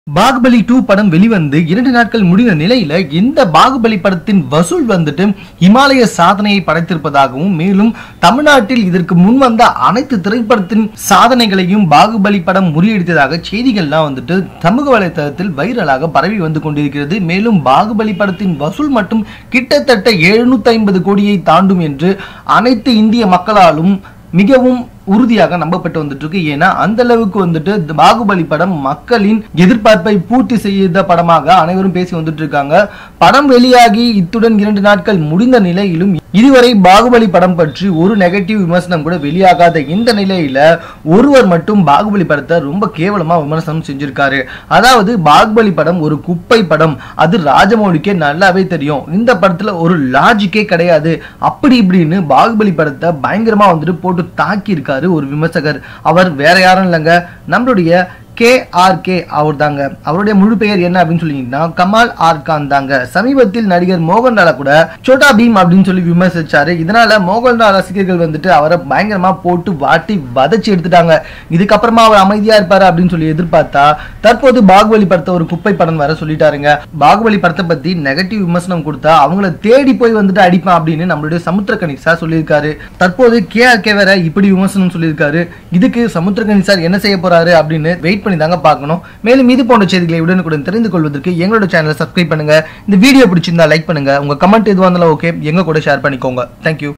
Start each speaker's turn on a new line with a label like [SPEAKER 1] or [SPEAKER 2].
[SPEAKER 1] Baahubali two படம் வெளிவந்து இரண்டு நாட்கள் முடிந்த நிலையில இந்த பாகுபலி படத்தின் வசூல் வந்துட்டு இமாலய சாதனையை படைத்திருப்பதாகவும் மேலும் தமிழ்நாட்டில் இதற்கு முன் வந்த அனைத்து திரைப்படத்தின் சாதனைகளையும் பாகுபலி படம் முறியடித்ததாக செய்திகள்லாம் வந்துட்டு சமூக வலைதளத்தில் வைரலாக பரவி வந்து கொண்டிருக்கிறது மேலும் பாகுபலி படத்தின் வசூல் மட்டும் கிட்டத்தட்ட எழுநூத்தி ஐம்பது கோடியை தாண்டும் என்று அனைத்து இந்திய மக்களாலும் மிகவும் உறுதியாக நம்பப்பட்டு வந்துட்டு இருக்கு ஏன்னா அந்த அளவுக்கு வந்துட்டு இந்த பாகுபலி படம் மக்களின் எதிர்பார்ப்பை பூர்த்தி செய்த படமாக அனைவரும் பேசி வந்துட்டு இருக்காங்க படம் வெளியாகி இத்துடன் இரண்டு நாட்கள் முடிந்த நிலையிலும் இதுவரை பாகுபலி படம் பற்றி ஒரு நெகட்டிவ் விமர்சனம் கூட வெளியாகாத இந்த நிலையில ஒருவர் மட்டும் பாகுபலி படத்தை ரொம்ப கேவலமா விமர்சனம் செஞ்சிருக்காரு அதாவது பாகுபலி படம் ஒரு குப்பை படம் அது ராஜமௌலிக்கே நல்லாவே தெரியும் இந்த படத்துல ஒரு லாஜிக்கே கிடையாது அப்படி இப்படின்னு பாகுபலி படத்தை பயங்கரமா வந்துட்டு போட்டு தாக்கி இருக்காரு ஒரு விமர்சகர் அவர் வேற யாரும் இல்லைங்க நம்மளுடைய கே ஆர் கே அவர் தாங்க அவருடைய முழு பெயர் என்ன அப்படின்னு சொல்லிங்கன்னா கமால் ஆர் கான் தாங்க சமீபத்தில் நடிகர் மோகன்லால கூட சோட்டா பீம் அப்படின்னு சொல்லி விமர்சிச்சாரு இதனால மோகன்லால் ரசிகர்கள் வந்துட்டு அவரை பயங்கரமா போட்டு வாட்டி வதச்சி எடுத்துட்டாங்க இதுக்கப்புறமா அவர் அமைதியா இருப்பாரு அப்படின்னு சொல்லி எதிர்பார்த்தா தற்போது பாகுபலி படத்தை ஒரு குப்பை படம் வர சொல்லிட்டாருங்க பாகுபலி படத்தை பத்தி நெகட்டிவ் விமர்சனம் கொடுத்தா அவங்கள தேடி போய் வந்துட்டு அடிப்பான் அப்படின்னு நம்மளுடைய சமுத்திரகனி சார் சொல்லியிருக்காரு தற்போது கே ஆர் கே வேற இப்படி விமர்சனம் சொல்லியிருக்காரு இதுக்கு சமுத்திரகனி சார் என்ன செய்ய போறாரு அப்படின்னு வெயிட் பண்ணி தாங்க பார்க்கணும் மேலும் இது போன்ற செய்திகளை உடனுக்குடன் தெரிந்து கொள்வதற்கு எங்களோட சேனலை சப்ஸ்கிரைப் பண்ணுங்க இந்த வீடியோ பிடிச்சிருந்தா லைக் பண்ணுங்க உங்க கமெண்ட் எதுவாக இருந்தாலும் ஓகே எங்க கூட ஷேர் பண்ணிக்கோங்க தேங்க்யூ